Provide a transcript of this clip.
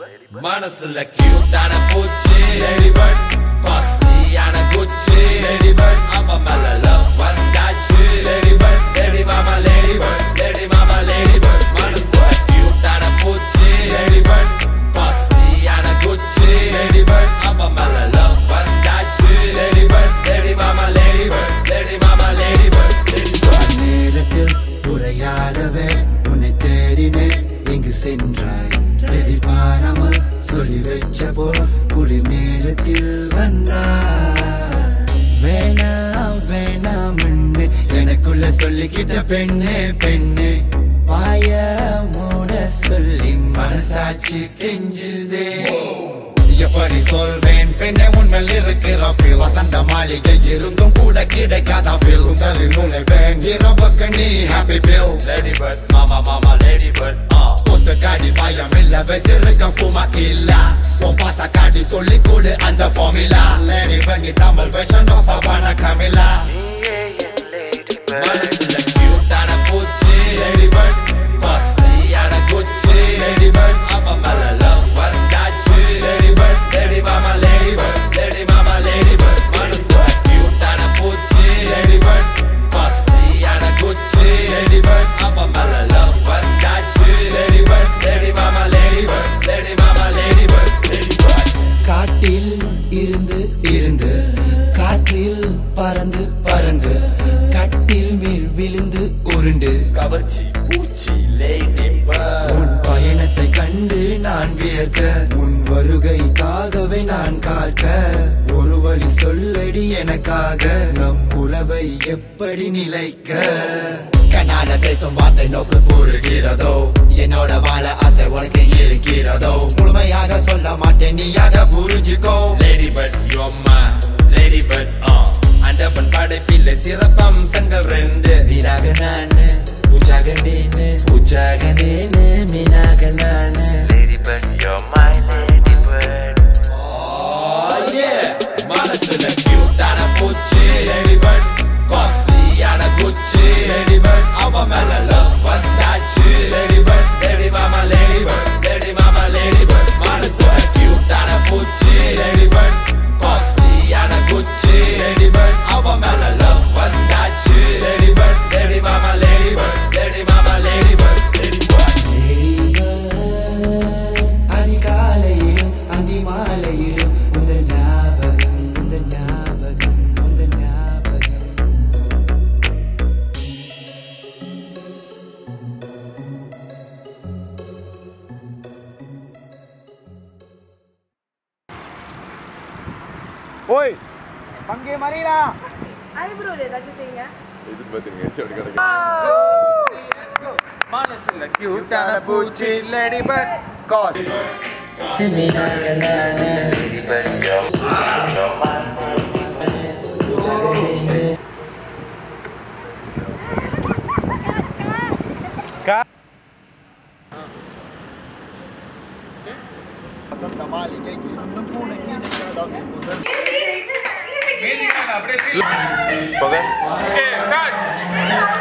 மனசுல கியூட்டான பூச்சி லேடி பேர்ட் காஸ்ட்லியான குச்சி லேடி பேர்ட் அவ மேல லவ் வந்தாச்சு லேடி பேர்ட் லேடி மாமா லேடி பேர்ட் லேடி மாமா லேடி பேர்ட் மனசுல கியூட்டான பூச்சி லேடி பேர்ட் காஸ்ட்லியான குச்சி லேடி பேர்ட் அவ மேல லவ் வந்தாச்சு லேடி பேர்ட் லேடி மாமா லேடி பேர்ட் லேடி மாமா லேடி பேர்ட் லேடி பேர்ட் நேரத்தில் உரையாடவே உன்னை தேடினேன் இங்கு சென்றாய் எதிர்பாராமல் சொல்லி வச்ச போல் குளிர் நேரத்தில் வந்தாய் வேணாம் வேணாம் எனக்குள்ள சொல்லிக்கிட்ட பெண்ணே பெண்ணே பாய மூட சொல்லி மனசாட்சி கெஞ்சுதே எப்படி சொல்வேன் பெண்ணே உண்மையில் இருக்கிற ஃபீல் வசந்த மாளிகை இருந்தும் கூட கிடைக்காத ஃபீல் உங்களில் நுழைவேன் இரவுக்கு நீ ஹாப்பி பில் லேடி பேர்ட் மாமா மாமா லேடி பேர்ட் ஆ கொசு காடி பயம் இல்ல வச்சிருக்க புமாக்கு இல்ல உன் பாச காடி சொல்லி கொடு அந்த ஃபார்முலா லேடி பண்ணி தமிழ் வெர்ஷன் ஆஃப் அவன கமிலா மனசுல கியூட்டான பூச்சி லேடி பேர்ட் காஸ்ட்லியான குச்சி லேடி பேர்ட் அவ மேல லவ் வந்தாச்சு லேடி பேர்ட் லேடி மாமா லேடி பேர்ட் லேடி மாமா லேடி பேர்ட் மனசுல கியூட்டான பூச்சி லேடி பேர்ட் காஸ்ட்லியான குச்சி லேடி பேர்ட் அவ மேல லவ் வந்தாச்சு லேடி பேர்ட் லேடி மாமா லேடி பேர்ட் லேடி மாமா லேடி பேர்ட் லேடி பேர்ட் காட்டில் இருந்து இருந்து காற்றில் பறந்து பறந்து கட்டில் மேல் விழுந்து உருண்டு கவர்ச்சி பூச்சி லேடி பேர்ட் உன் பயணத்தை கண்டு நான் வியர்க்க உன் வருகைக்காகவே நான் காக்க ஒரு வழி சொல்லடி எனக்காக நம் உறவை எப்படி நிலைக்க கண்ணால பேசும் வார்த்தை நோக்கு புரிகிறதோ என்னோட வாழ ஆசை உனக்கு இருக்கிறதோ முழுமையாக சொல்ல மாட்டேன் நீயாக புரிஞ்சுக்கோ லேடி பட் யோம்மா லேடி பட் ஆ அண்டப்பன் படைப்பில் சிறப்பம்சங்கள் ரெண்டு மீனாக நானு பூஜாக நீனு பூஜாக நீனு மீனாக நானு lady bird yo my lady bird மனசுல கியூட்டான பூச்சி லேடி பட் காஸ்ட்லியான குச்சி லேடி பட் அவ மேல லவ் வந்தாச்சு லேடி பட் லேடி மாமா லேடி பட் லேடி மாமா லேடி பட் மனசுல கியூட்டான பூச்சி லேடி பட் காஸ்ட்லியான குச்சி லேடி பட் அவ மேல லவ் வந்தாச்சு லேடி பட் லேடி மாமா லேடி பட் லேடி மாமா லேடி பட் லேடி பட் அதிகாலையிலும் அந்தி மாலையிலும் உங்கள் ஞாபகம் உங்கள் ஞாபகம் உங்கள் ஞாபகம் ஓய் அங்கே மறியலா ஐப்ரோல ஏதாச்சும் செய்யுங்க மனசுல கியூட்டான பூச்சி லேடி பட் காஸ் மீனாக நானு lady bird yo yo my பூஜாக நீனு வசந்த மாளிகைக்கு இருந்தும் பூனைக்கு நிற்காத முதல் ஓகே கட்